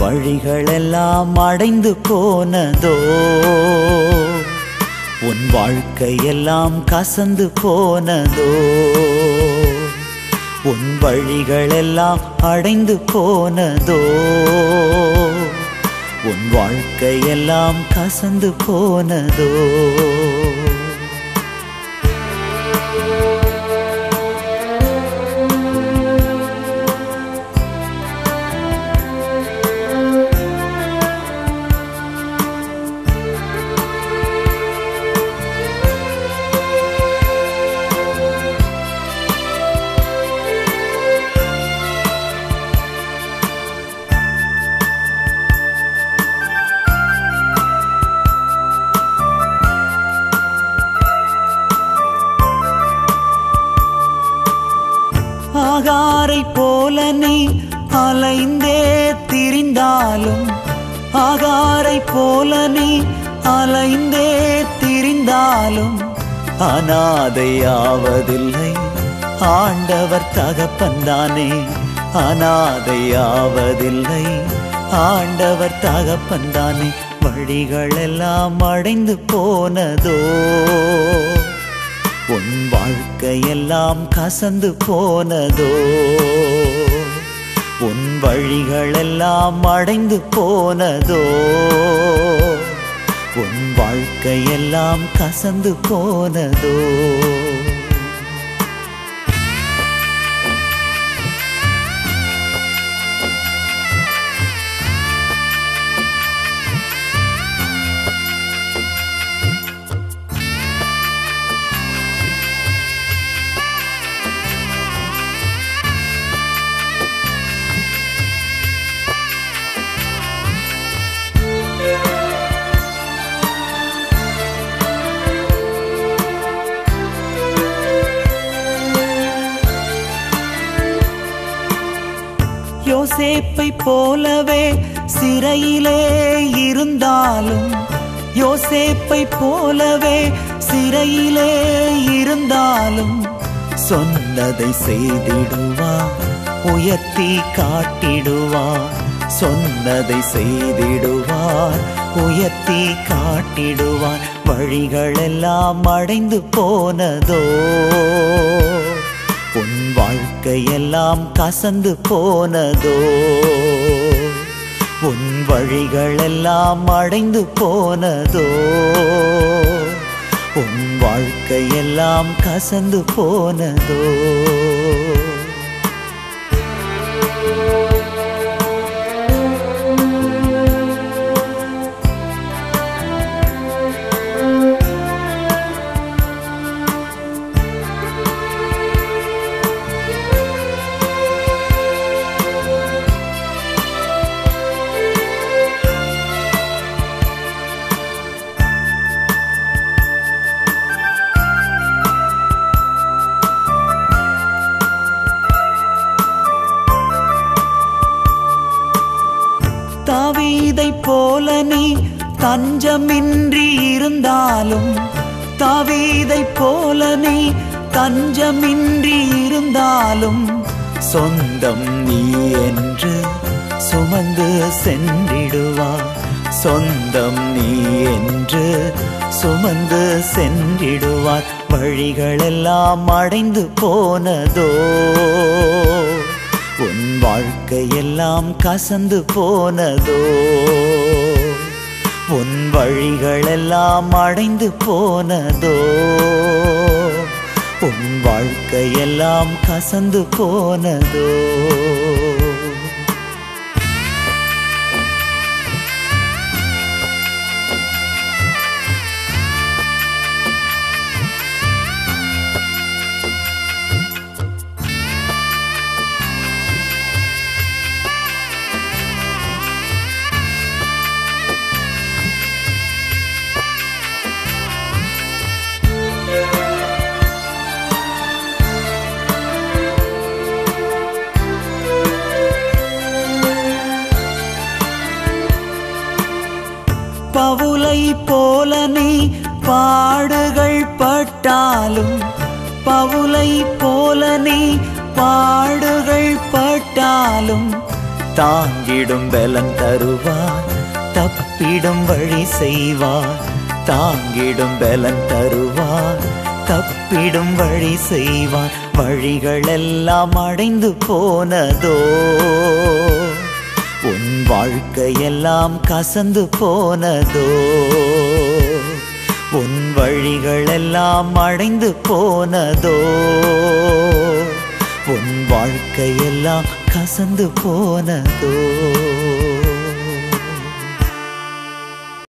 வழிகளெல்லாம் அடைந்து போனதோ உன் வாழ்க்கையெல்லாம் கசந்து போனதோ உன் வழிகளெல்லாம் அடைந்து போனதோ உன் வாழ்க்கையெல்லாம் கசந்து போனதோ ஆகாரை போல நீ அலைந்தே திரிந்தாலும் ஆகாரை போல நீ அலைந்தே திரிந்தாலும் அனாதையாவதில்லை ஆண்டவர் தகப்பன்தானே அனாதையாவதில்லை ஆண்டவர் தகப்பன்தானே வழிகளெல்லாம் அடைந்து போனதோ உன் வாழ்க்கையெல்லாம் கசந்து போனதோ உன் வழிகளெல்லாம் அடைந்து போனதோ உன் வாழ்க்கையெல்லாம் கசந்து போனதோ யோசேப்பை போலவே சிறையிலே இருந்தாலும் யோசேப்பை போலவே சிறையிலே இருந்தாலும் சொன்னதை செய்திடுவார் உயர்த்தி காட்டிடுவார் சொன்னதை செய்திடுவார் உயர்த்தி காட்டிடுவார் வழிகளெல்லாம் அடைந்து போனதோ உன் வாழ்க்கையெல்லாம் கசந்து போனதோ உன் வழிகளெல்லாம் அடைந்து போனதோ உன் வாழ்க்கையெல்லாம் கசந்து போனதோ தாவீதை போல நீ தஞ்சமின்றி இருந்தாலும் தாவீதை போல நீ தஞ்சமின்றி இருந்தாலும் சொந்தம் நீ என்று சுமந்து சென்றிடுவார் சொந்தம் நீ என்று சுமந்து சென்றிடுவார் வழிகளெல்லாம் அடைந்து போனதோ உன் வாழ்க்கையெல்லாம் கசந்து போனதோ உன் வழிகளெல்லாம் அடைந்து போனதோ உன் வாழ்க்கையெல்லாம் கசந்து போனதோ பவுலை போல நீ பாடுகள் பட்டாலும் பவுலை போல நீ பாடுகள் பட்டாலும் தாங்கிடும் பலன் தருவார் தப்பிடும் வழி செய்வார் தாங்கிடும் பலன் தருவார் தப்பிடும் வழி செய்வார் வழிகள் எல்லாம் அடைந்து போனதோ உன் வாழ்க்கையெல்லாம் கசந்து போனதோ உன் வழிகள் எல்லாம் அடைந்து போனதோ உன் வாழ்க்கையெல்லாம் கசந்து போனதோ